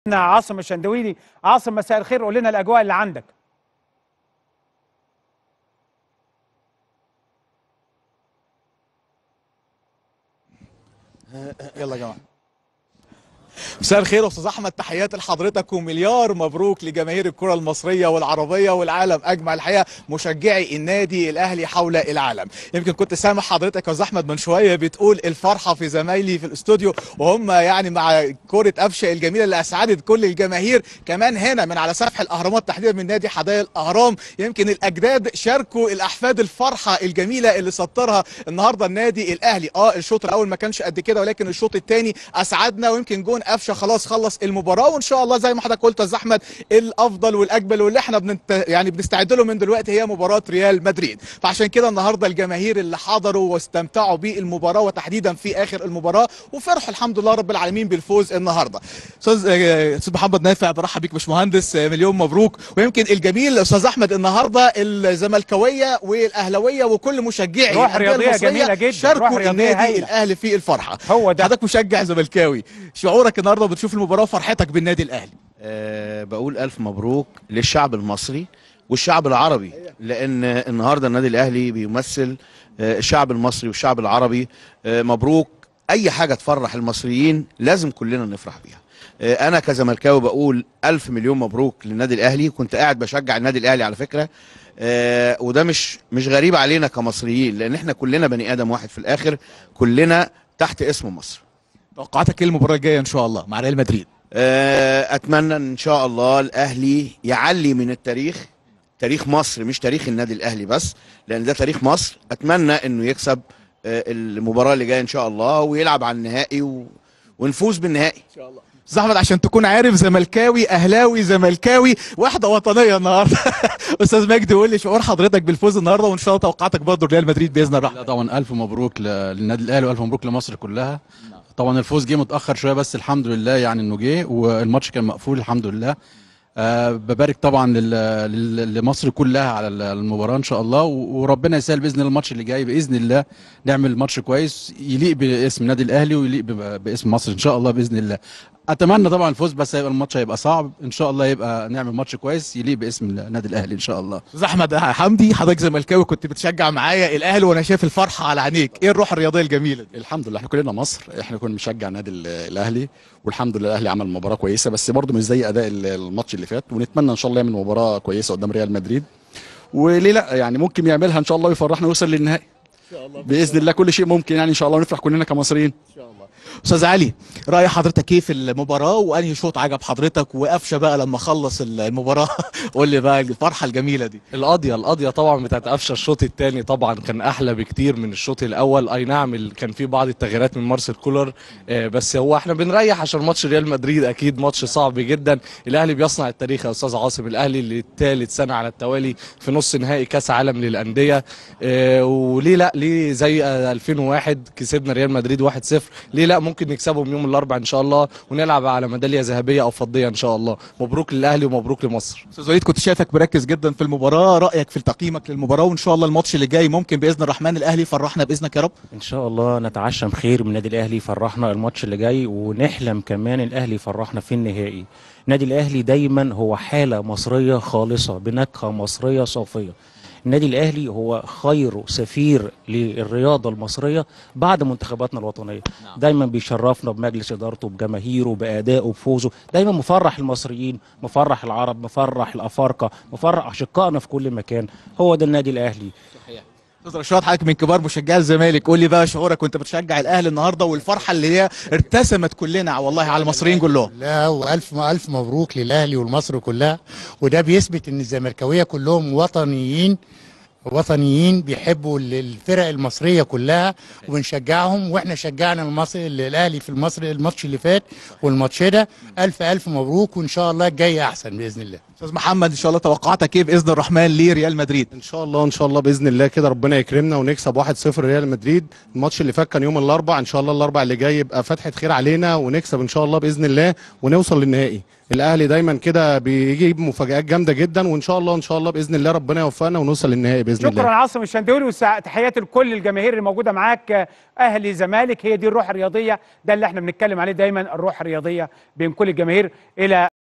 عاصم الشندويلي عاصم مساء الخير قول لنا الاجواء اللي عندك يلا يا جماعه مساء الخير استاذ احمد تحياتي لحضرتك ومليار مبروك لجماهير الكره المصريه والعربيه والعالم اجمع الحقيقه مشجعي النادي الاهلي حول العالم يمكن كنت سامع حضرتك يا استاذ احمد من شويه بتقول الفرحه في زمايلي في الاستوديو وهم يعني مع كره قفشه الجميله اللي اسعدت كل الجماهير كمان هنا من على سفح الاهرامات تحديدا من نادي حدائق الاهرام يمكن الاجداد شاركوا الاحفاد الفرحه الجميله اللي سطرها النهارده النادي الاهلي اه الشوط الاول ما كانش قد كده ولكن الشوط الثاني اسعدنا ويمكن جون قفشه خلاص خلص المباراه وان شاء الله زي ما حضرتك قلت يا استاذ احمد الافضل والاجمل واللي احنا بنت... يعني بنستعد له من دلوقتي هي مباراه ريال مدريد فعشان كده النهارده الجماهير اللي حضروا واستمتعوا بالمباراه وتحديدا في اخر المباراه وفرحوا الحمد لله رب العالمين بالفوز النهارده استاذ آه، استاذ محمد نافع برحب بيك باشمهندس آه، مليون مبروك ويمكن الجميل استاذ احمد النهارده الزملكاويه والاهلاويه وكل مشجعي روح الأندية رياضية المصرية جميلة جدا، روح شاركوا رياضية النادي هايلة. الاهلي في الفرحه هو ده حضرتك مشجع زملكاوي شعورك النهارده بتشوف المباراه وفرحتك بالنادي الاهلي أه بقول ألف مبروك للشعب المصري والشعب العربي لأن النهاردة النادي الأهلي بيمثل آه، الشعب المصري والشعب العربي آه، مبروك أي حاجة تفرح المصريين لازم كلنا نفرح بيها آه، أنا كزملكاوي بقول ألف مليون مبروك للنادي الأهلي كنت قاعد بشجع النادي الأهلي على فكرة آه، وده مش مش غريب علينا كمصريين لأن احنا كلنا بني آدم واحد في الآخر كلنا تحت اسم مصر توقعاتك ايه المباراه الجايه ان شاء الله مع ريال مدريد آه، اتمنى ان شاء الله الاهلي يعلي من التاريخ تاريخ مصر مش تاريخ النادي الاهلي بس لان ده تاريخ مصر اتمنى انه يكسب آه، المباراه اللي جايه ان شاء الله ويلعب على النهائي و... ونفوز بالنهائي استاذ احمد عشان تكون عارف زملكاوي اهلاوي زملكاوي واحده وطنيه النهارده استاذ مجدي قول لي شعور حضرتك بالفوز النهارده وان شاء الله توقعاتك برضه ريال مدريد باذن لا الرحمن طبعا الف مبروك ل- للنادي الاهلي والف مبروك لمصر كلها طبعا الفوز جه متاخر شويه بس الحمد لله يعني انه جه والماتش كان مقفول الحمد لله أه ببارك طبعا لل- لل- لمصر كلها على ال- المباراه ان شاء الله و- وربنا يسهل باذن الله الماتش اللي جاي باذن الله نعمل ماتش كويس يليق باسم النادي الاهلي ويليق ب- باسم مصر ان شاء الله باذن الله اتمنى طبعا الفوز بس هيبقى الماتش هيبقى صعب ان شاء الله يبقى نعمل ماتش كويس يليق باسم النادي الاهلي ان شاء الله استاذ احمد حمدي حضرتك زملكاوي كنت بتشجع معايا الاهلي وانا شايف الفرحه على عينيك ايه الروح الرياضيه الجميله دي الحمد لله احنا كلنا مصر احنا كنا بنشجع النادي ال- الاهلي والحمد لله الاهلي عمل مباراه كويسه بس برضه مش زي اداء ال- الماتش اللي فات ونتمنى ان شاء الله يعمل مباراه كويسه قدام ريال مدريد وليه لا يعني ممكن يعملها ان شاء الله ويفرحنا ويوصل للنهائي باذن الله كل شيء ممكن يعني ان شاء الله ونفرح كلنا كمصريين استاذ علي راي حضرتك ايه في المباراه وانهي شوط عجب حضرتك وقفشه بقى لما خلص المباراه قول لي بقى الفرحه الجميله دي القضية القضية طبعا بتاعت قفشه الشوط الثاني طبعا كان احلى بكتير من الشوط الاول اي نعم ال- كان في بعض التغييرات من مارسيل كولر آه، بس هو احنا بنريح عشان ماتش ريال مدريد اكيد ماتش صعب جدا الاهلي بيصنع التاريخ يا استاذ عاصم الاهلي للثالث سنة على التوالي في نص نهائي كاس عالم للاندية آه، وليه لا ليه زي آه، 2001 كسبنا ريال مدريد 1-0 ليه لا ممكن نكسبهم يوم الاربعاء ان شاء الله ونلعب على ميدالية ذهبية او فضية ان شاء الله مبروك للاهلي ومبروك لمصر استاذ وليد كنت شايفك مركز جدا في المباراه رايك في تقييمك للمباراه وان شاء الله الماتش اللي جاي ممكن باذن الرحمن الاهلي يفرحنا باذنك يا رب ان شاء الله نتعشم خير من النادي الاهلي يفرحنا الماتش اللي جاي ونحلم كمان الاهلي يفرحنا في النهائي النادي الاهلي دايما هو حاله مصريه خالصه بنكهه مصريه صافيه النادي الاهلي هو خير سفير للرياضه المصريه بعد منتخباتنا الوطنيه دايما بيشرفنا بمجلس ادارته بجماهيره بادائه بفوزه دايما مفرح المصريين مفرح العرب مفرح الافارقه مفرح اشقائنا في كل مكان هو ده النادي الاهلي استاذ رشاد حضرتك من كبار مشجعي الزمالك قول لي بقى شعورك وانت بتشجع الاهلي النهارده والفرحه اللي هي ارتسمت كلنا والله على المصريين كلهم لا والف الف مبروك للاهلي والمصر كلها وده بيثبت ان الزملكاويه كلهم وطنيين وطنيين بيحبوا ال- الفرق المصريه كلها وبنشجعهم واحنا شجعنا المصر الاهلي في المصر الماتش اللي فات والماتش ده الف الف مبروك وان شاء الله الجاي احسن باذن الله استاذ محمد ان شاء الله توقعاتك ايه باذن الرحمن لريال مدريد ان شاء الله ان شاء الله باذن الله كده ربنا يكرمنا ونكسب 1-0 ريال مدريد الماتش اللي فات كان يوم الاربعاء ان شاء الله الاربعاء اللي جاي يبقى فتحه خير علينا ونكسب ان شاء الله باذن الله ونوصل للنهائي الاهلي دايما كده بيجيب مفاجآت جامده جدا وان شاء الله ان شاء الله باذن الله ربنا يوفقنا ونوصل للنهائي باذن الله شكرا عاصم الشندوري وتحياتي لكل الجماهير اللي موجوده معاك اهلي زمالك هي دي الروح الرياضيه ده اللي احنا بنتكلم عليه دايما الروح الرياضيه بين كل الجماهير الى